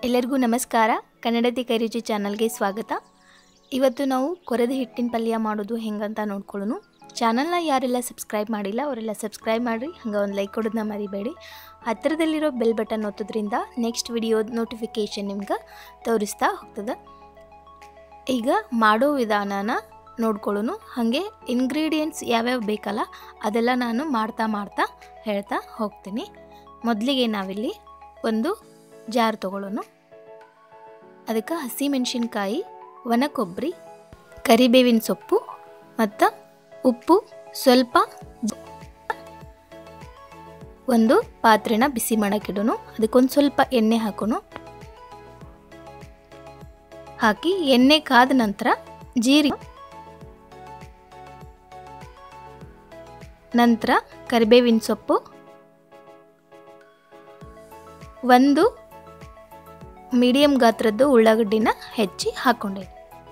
ಎಲ್ಲರಿಗೂ ನಮಸ್ಕಾರ ಕನ್ನಡತಿ ಕೈರುಚಿ ಚಾನಲ್ಗೆ ಸ್ವಾಗತ ಇವತ್ತು ನಾವು ಕೊರೆದ ಹಿಟ್ಟಿನ ಪಲ್ಯ ಮಾಡೋದು ಹೆಂಗಂತ ನೋಡ್ಕೊಳ್ಳೋಣ ಚಾನಲ್ನ ಯಾರೆಲ್ಲ ಸಬ್ಸ್ಕ್ರೈಬ್ ಮಾಡಿಲ್ಲ ಅವರೆಲ್ಲ ಸಬ್ಸ್ಕ್ರೈಬ್ ಮಾಡಿರಿ ಹಂಗೆ ಒಂದು ಲೈಕ್ ಕೊಡೋದನ್ನ ಮರಿಬೇಡಿ ಹತ್ತಿರದಲ್ಲಿರೋ ಬೆಲ್ ಬಟನ್ ಒತ್ತೋದ್ರಿಂದ ನೆಕ್ಸ್ಟ್ ವಿಡಿಯೋ ನೋಟಿಫಿಕೇಷನ್ ನಿಮ್ಗೆ ತೋರಿಸ್ತಾ ಹೋಗ್ತದೆ ಈಗ ಮಾಡೋ ವಿಧಾನನ ನೋಡ್ಕೊಳ್ಳೋಣ ಹಾಗೆ ಇಂಗ್ರೀಡಿಯೆಂಟ್ಸ್ ಯಾವ್ಯಾವ ಬೇಕಲ್ಲ ಅದೆಲ್ಲ ನಾನು ಮಾಡ್ತಾ ಮಾಡ್ತಾ ಹೇಳ್ತಾ ಹೋಗ್ತೀನಿ ಮೊದಲಿಗೆ ನಾವಿಲ್ಲಿ ಒಂದು ಜಾರ್ ತೊಗೊಳ್ಳೋಣ ಅದಕ್ಕೆ ಹಸಿ ಮೆಣಸಿನ್ಕಾಯಿ ಒಣ ಕೊಬ್ಬರಿ ಕರಿಬೇವಿನ ಸೊಪ್ಪು ಮತ್ತು ಉಪ್ಪು ಸ್ವಲ್ಪ ಒಂದು ಪಾತ್ರೆನ ಬಿಸಿ ಮಾಡೋಕ್ಕಿಡೋನು ಅದಕ್ಕೊಂದು ಸ್ವಲ್ಪ ಎಣ್ಣೆ ಹಾಕೋನು ಹಾಕಿ ಎಣ್ಣೆ ಕಾದ ನಂತರ ಜೀರಿಗೆ ನಂತರ ಕರಿಬೇವಿನ ಸೊಪ್ಪು ಒಂದು ಮೀಡಿಯಂ ಗಾತ್ರದ್ದು ಉಳ್ಳಾಗಡ್ಡಿನ ಹೆಚ್ಚಿ ಹಾಕೊಂಡೆ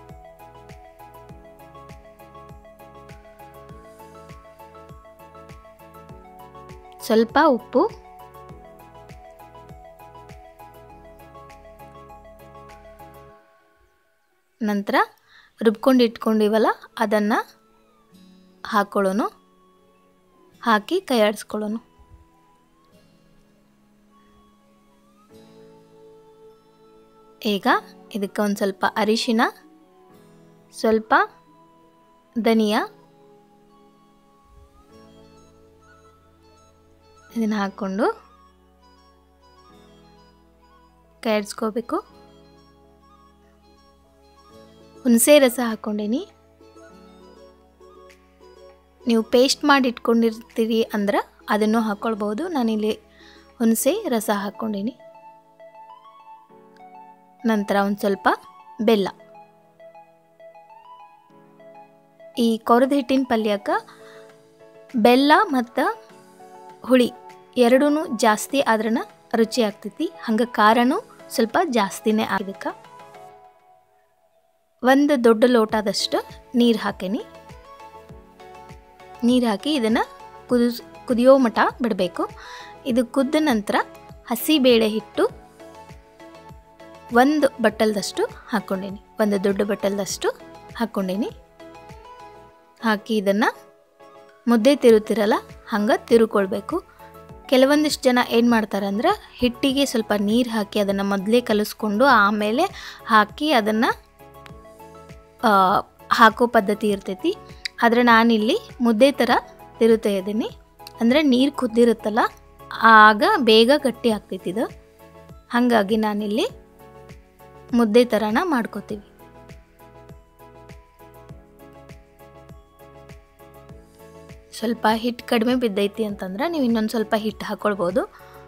ಸ್ವಲ್ಪ ಉಪ್ಪು ನಂತರ ರುಬ್ಕೊಂಡು ಇಟ್ಕೊಂಡಿವಲ್ಲ ಅದನ್ನು ಹಾಕೊಳ್ಳೋನು ಹಾಕಿ ಕೈ ಆಡಿಸ್ಕೊಳ್ಳೋನು ಈಗ ಇದಕ್ಕೆ ಒಂದು ಸ್ವಲ್ಪ ಅರಿಶಿನ ಸ್ವಲ್ಪ ಧನಿಯಾ ಇದನ್ನು ಹಾಕ್ಕೊಂಡು ಕೈಡ್ಸ್ಕೋಬೇಕು ಹುಣಸೆ ರಸ ಹಾಕ್ಕೊಂಡೀನಿ ನೀವು ಪೇಸ್ಟ್ ಮಾಡಿ ಇಟ್ಕೊಂಡಿರ್ತೀರಿ ಅಂದ್ರೆ ಅದನ್ನು ಹಾಕ್ಕೊಳ್ಬೋದು ನಾನಿಲ್ಲಿ ಹುಣಸೆ ರಸ ಹಾಕ್ಕೊಂಡೀನಿ ನಂತರ ಒಂದು ಸ್ವಲ್ಪ ಬೆಲ್ಲ ಈ ಕೊರದ ಹಿಟ್ಟಿನ ಪಲ್ಯಕ್ಕೆ ಬೆಲ್ಲ ಮತ್ತು ಹುಳಿ ಎರಡೂ ಜಾಸ್ತಿ ಆದ್ರನ ರುಚಿ ಆಗ್ತೈತಿ ಹಂಗೆ ಖಾರನೂ ಸ್ವಲ್ಪ ಜಾಸ್ತಿನೇ ಆಗಕ್ಕೆ ಒಂದು ದೊಡ್ಡ ಲೋಟದಷ್ಟು ನೀರು ಹಾಕೀನಿ ನೀರು ಹಾಕಿ ಇದನ್ನು ಕುದಿಸ್ ಕುದಿಯೋ ಮಟ ಬಿಡಬೇಕು ಇದು ಕುದ್ದ ನಂತರ ಹಸಿ ಬೇಳೆ ಹಿಟ್ಟು ಒಂದು ಬಟ್ಟಲ್ದಷ್ಟು ಹಾಕ್ಕೊಂಡೀನಿ ಒಂದು ದೊಡ್ಡ ಬಟ್ಟಲ್ದಷ್ಟು ಹಾಕ್ಕೊಂಡೀನಿ ಹಾಕಿ ಇದನ್ನು ಮುದ್ದೆ ತಿರುತ್ತಿರಲ್ಲ ಹಂಗೆ ತಿರುಕೊಳ್ಬೇಕು ಕೆಲವೊಂದಿಷ್ಟು ಜನ ಏನು ಮಾಡ್ತಾರೆ ಅಂದ್ರೆ ಹಿಟ್ಟಿಗೆ ಸ್ವಲ್ಪ ನೀರು ಹಾಕಿ ಅದನ್ನು ಮೊದಲೇ ಕಲಿಸ್ಕೊಂಡು ಆಮೇಲೆ ಹಾಕಿ ಅದನ್ನು ಹಾಕೋ ಪದ್ಧತಿ ಇರ್ತೈತಿ ಆದರೆ ನಾನಿಲ್ಲಿ ಮುದ್ದೆ ಥರ ತಿರುತ್ತಾ ಇದ್ದೀನಿ ಅಂದರೆ ನೀರು ಕುದ್ದಿರುತ್ತಲ್ಲ ಆಗ ಬೇಗ ಗಟ್ಟಿ ಆಗ್ತೈತಿ ಇದು ಹಾಗಾಗಿ ನಾನಿಲ್ಲಿ ಮುದ್ದೆ ಥರನ ಮಾಡ್ಕೋತೀವಿ ಸ್ವಲ್ಪ ಹಿಟ್ಟು ಕಡಿಮೆ ಬಿದ್ದೈತಿ ಅಂತಂದ್ರೆ ನೀವು ಇನ್ನೊಂದು ಸ್ವಲ್ಪ ಹಿಟ್ಟು ಹಾಕ್ಕೊಳ್ಬೋದು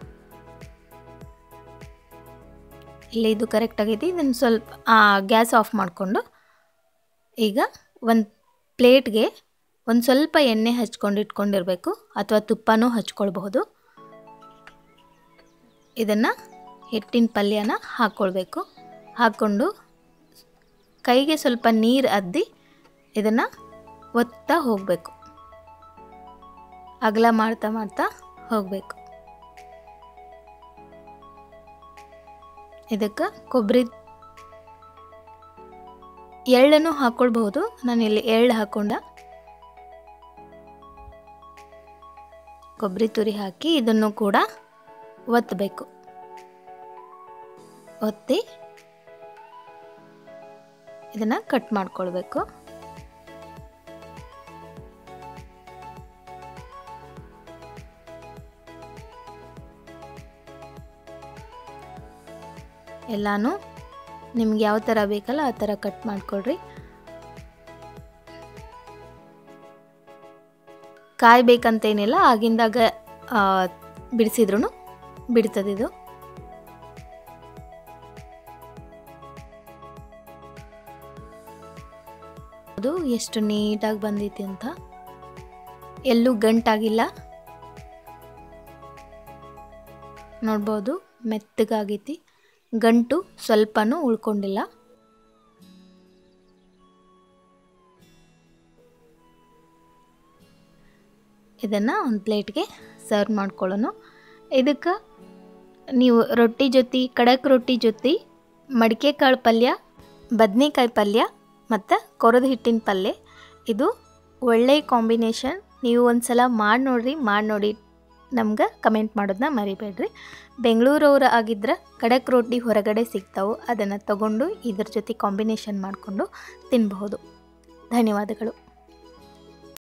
ಇಲ್ಲಿ ಇದು ಕರೆಕ್ಟ್ ಆಗೈತಿ ಇದನ್ನು ಸ್ವಲ್ಪ ಗ್ಯಾಸ್ ಆಫ್ ಮಾಡಿಕೊಂಡು ಈಗ ಒಂದು ಪ್ಲೇಟ್ಗೆ ಒಂದು ಸ್ವಲ್ಪ ಎಣ್ಣೆ ಹಚ್ಕೊಂಡು ಇಟ್ಕೊಂಡಿರಬೇಕು ಅಥವಾ ತುಪ್ಪನೂ ಹಚ್ಕೊಳ್ಬಹುದು ಇದನ್ನು ಹಿಟ್ಟಿನ ಪಲ್ಯನ ಹಾಕ್ಕೊಳ್ಬೇಕು ಹಾಕ್ಕೊಂಡು ಕೈಗೆ ಸ್ವಲ್ಪ ನೀರು ಅದ್ದಿ ಇದನ್ನು ಒತ್ತಾ ಹೋಗಬೇಕು ಅಗಲ ಮಾಡ್ತಾ ಮಾಡ್ತಾ ಹೋಗಬೇಕು ಇದಕ್ಕೆ ಕೊಬ್ಬರಿ ಎಳ್ಳನ್ನು ಹಾಕ್ಕೊಳ್ಬಹುದು ನಾನಿಲ್ಲಿ ಎಳ್ಳು ಹಾಕೊಂಡ ಕೊಬ್ಬರಿ ತುರಿ ಹಾಕಿ ಇದನ್ನು ಕೂಡ ಒತ್ತಬೇಕು ಒತ್ತಿ ಇದನ್ನು ಕಟ್ ಮಾಡ್ಕೊಳ್ಬೇಕು ಎಲ್ಲಾನು ನಿಮ್ಗೆ ಯಾವ ಥರ ಬೇಕಲ್ಲ ಆ ಥರ ಕಟ್ ಮಾಡ್ಕೊಳ್ರಿ ಕಾಯ್ಬೇಕಂತೇನಿಲ್ಲ ಆಗಿಂದಾಗ ಬಿಡಿಸಿದ್ರು ಬಿಡ್ತದಿದು ಅದು ಎಷ್ಟು ನೀಟಾಗಿ ಬಂದೈತಿ ಅಂತ ಎಲ್ಲೂ ಗಂಟಾಗಿಲ್ಲ ನೋಡ್ಬೋದು ಮೆತ್ತಗಾಗೈತಿ ಗಂಟು ಸ್ವಲ್ಪನೂ ಉಳ್ಕೊಂಡಿಲ್ಲ ಇದನ್ನು ಒಂದು ಪ್ಲೇಟ್ಗೆ ಸರ್ವ್ ಮಾಡ್ಕೊಳ್ಳೋಣ ಇದಕ್ಕೆ ನೀವು ರೊಟ್ಟಿ ಜೊತೆ ಖಡಕ್ ರೊಟ್ಟಿ ಜೊತೆ ಮಡಿಕೆ ಕಾಳು ಪಲ್ಯ ಬದ್ನೆಕಾಯಿ ಪಲ್ಯ ಮತ್ತು ಕೊರದ ಹಿಟ್ಟಿನ ಪಲ್ಯ ಇದು ಒಳ್ಳೆಯ ಕಾಂಬಿನೇಷನ್ ನೀವು ಒಂದು ಸಲ ಮಾಡಿ ನೋಡ್ರಿ ಮಾಡಿ ನೋಡಿ ನಮ್ಗೆ ಕಮೆಂಟ್ ಮಾಡೋದನ್ನ ಮರಿಬೇಡ್ರಿ ಬೆಂಗಳೂರವ್ರು ಆಗಿದ್ರೆ ಖಡಕ್ ರೊಟ್ಟಿ ಹೊರಗಡೆ ಸಿಗ್ತಾವೆ ಅದನ್ನು ತಗೊಂಡು ಇದ್ರ ಜೊತೆ ಕಾಂಬಿನೇಷನ್ ಮಾಡಿಕೊಂಡು ತಿನ್ನಬಹುದು ಧನ್ಯವಾದಗಳು